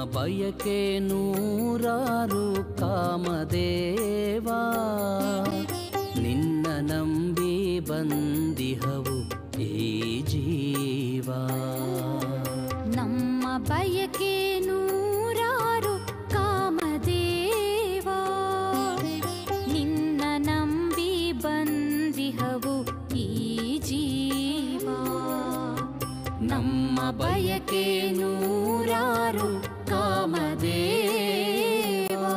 ಬಯಕೆ ನೂರಾರು ಕಾಮದೇವಾ ನಿನ್ನ ನಂಬಿ ಬಂದಿಹವು ಈ ಜೀವ ನಮ್ಮ ಬಯಕೆ ನೂರಾರು ಕಾಮದೇವಾ ನಿನ್ನ ನಂಬಿ ಬಂದಿಹವು ಈ ಜೀವ ನಮ್ಮ ಬಯಕೆ ನೂರಾರು ಕಾಮದೇವಾ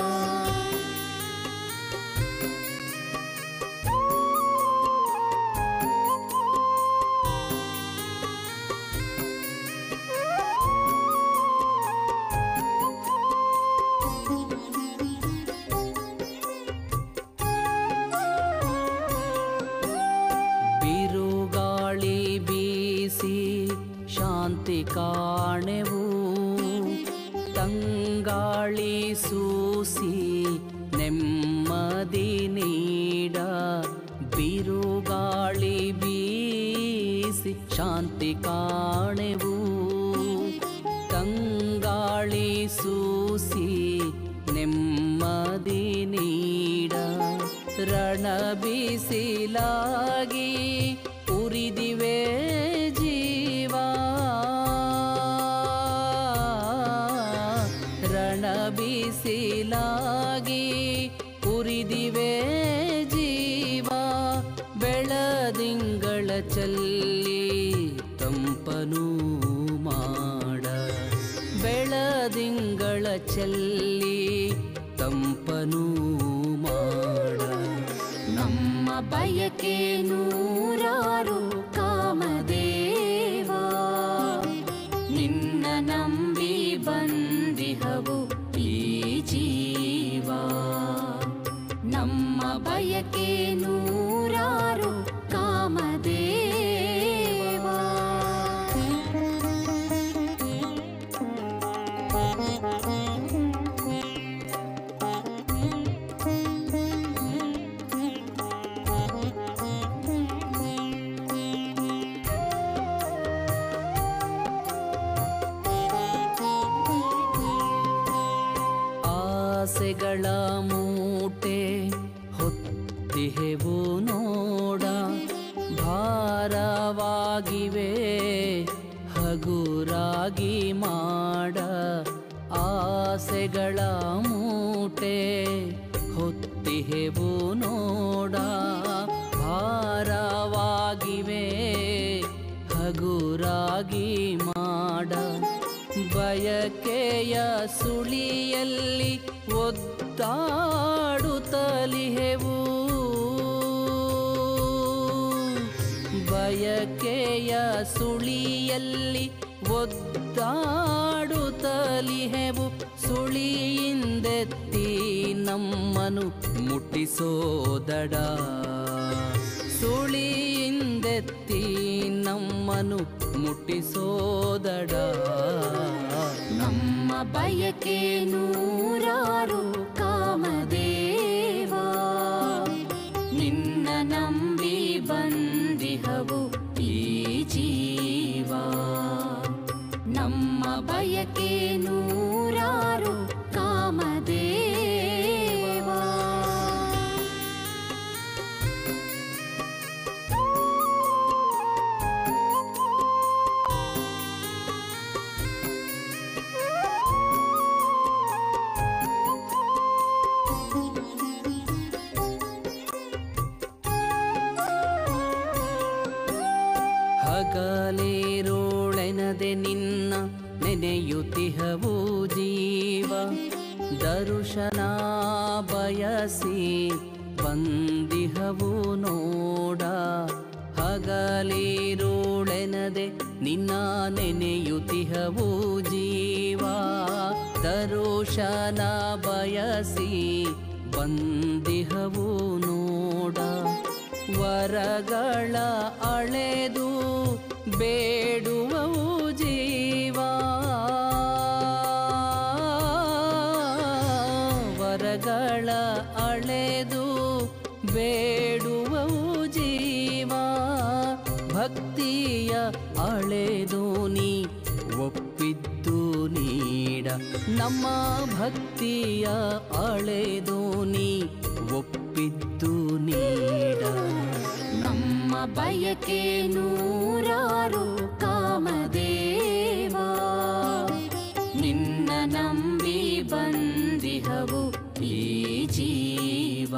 ಬಿರುಗಾಳಿ ಬೀಸಿ ಶಾಂತಿ ಕಾಣೆವು ತಂಗಾಳಿ ಸೂಸಿ ನೆಮ್ಮದಿ ನೀಡ ಬಿರುಗಾಳಿ ಬೀಸಿ ಶಾಂತಿ ಕಾಣೆವು ತಂಗಾಳಿ ಸೂಸಿ ನೆಮ್ಮದಿ ನೀಡ ರಣ ಬಿಸಿಲಾಗಿ ಉರಿದಿವೆ ಜೀವ ರಣ ಬಿಸಿಲಾಗಿ ಉರಿದಿವೆ ಜೀವ ಬೆಳದಿಂಗಳ ಚಲ್ಲಿ ತಂಪನು ಮಾಡ ಬೆಳದಿಂಗಳ ಚೆಲ್ಲಿ ತಂಪನು ಮಾಡ ನಮ್ಮ ಬಯಕೆ ನೂರಾರು ಕಾಮದೇವಾ ನಿನ್ನ ನಂಬಿ ಬಂದಿಹವು ಈ ಜೀವ ನಮ್ಮ ಬಯಕೆ ನೂರಾರು ಕಾಮದೇವಾ ಆಸೆಗಳ ಮೂಟೆ ಹೊತ್ತಿಹೆವು ನೋಡ ಭಾರವಾಗಿವೆ ಹಗುರಾಗಿ ಮಾಡ ಆಸೆಗಳ ಮೂಟೆ ಹೊತ್ತಿಹೆವು ನೋಡ ಭಾರವಾಗಿವೆ ಹಗುರಾಗಿ ಮಾಡ ಬಯಕೆಯ ಸುಳಿಯಲ್ಲಿ ಒದ್ದಾಡುತ್ತಲಿಹೆವು ಬಯಕೆಯ ಸುಳಿಯಲ್ಲಿ ಒದ್ದಾಡುತ್ತಲಿಹೆವು ಸುಳಿಯಿಂದೆತ್ತಿ ನಮ್ಮನು ಮುಟ್ಟಿಸೋದಡ ಸುಳಿಯಿಂದೆತ್ತಿ ನಮ್ಮನು ಮುಟ್ಟಿಸೋದಡ ನಮ್ಮ ಬಯಕೆ ನೂರಾರು ಕಾಮದೇವಾ ನಿನ್ನ ನಂಬಿ ಬಂದಿಹವು ಈ ಜೀವ ನಮ್ಮ ಬಯಕೆ ನೂರಾರು ಕಾಮದೇವಾ ಹಗಲಿರೋಳೆನದೆ ನಿನ್ನ ನೆನೆಯುತ್ತಿಹವು ಜೀವ ದರುಶನ ಬಯಸಿ ಬಂದಿಹವು ನೋಡ ಹಗಲಿರೋಳೆನದೆ ನಿನ್ನ ನೆನೆಯುತ್ತಿಹವು ಜೀವ ದರುಶನ ಬಯಸಿ ಬಂದಿಹವು ನೋಡ ವರಗಳ ಅಳೆದು ಬೇಡುವವು ಜೀವ ವರಗಳ ಅಳೆದು ಬೇಡುವವು ಜೀವ ಭಕ್ತಿಯ ಅಳೆದು ನೀ ಒಪ್ಪಿದ್ದು ನೀಡ ನಮ್ಮ ಭಕ್ತಿಯ ಅಳೆದು ನೀ ಒಪ್ಪಿದ್ದು ನೀಡ ನಮ್ಮ ಬಯಕೆ ನೂರಾರು ಕಾಮದೇವ ನಿನ್ನ ನಂಬಿ ಬಂದಿಹವು ಈ ಜೀವ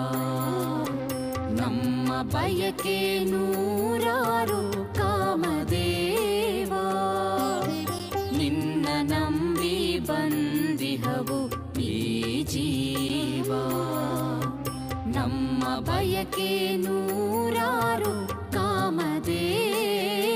ನಮ್ಮ ಬಯಕೆ ನೂರಾರು ಕಾಮದೇವ ನಿನ್ನ ನಂಬಿ ಬಂದಿಹವು ಈ ಜೀವ ನಮ್ಮ ಬಯಕೆ ನೂರಾರು ಕಾಮದೇವ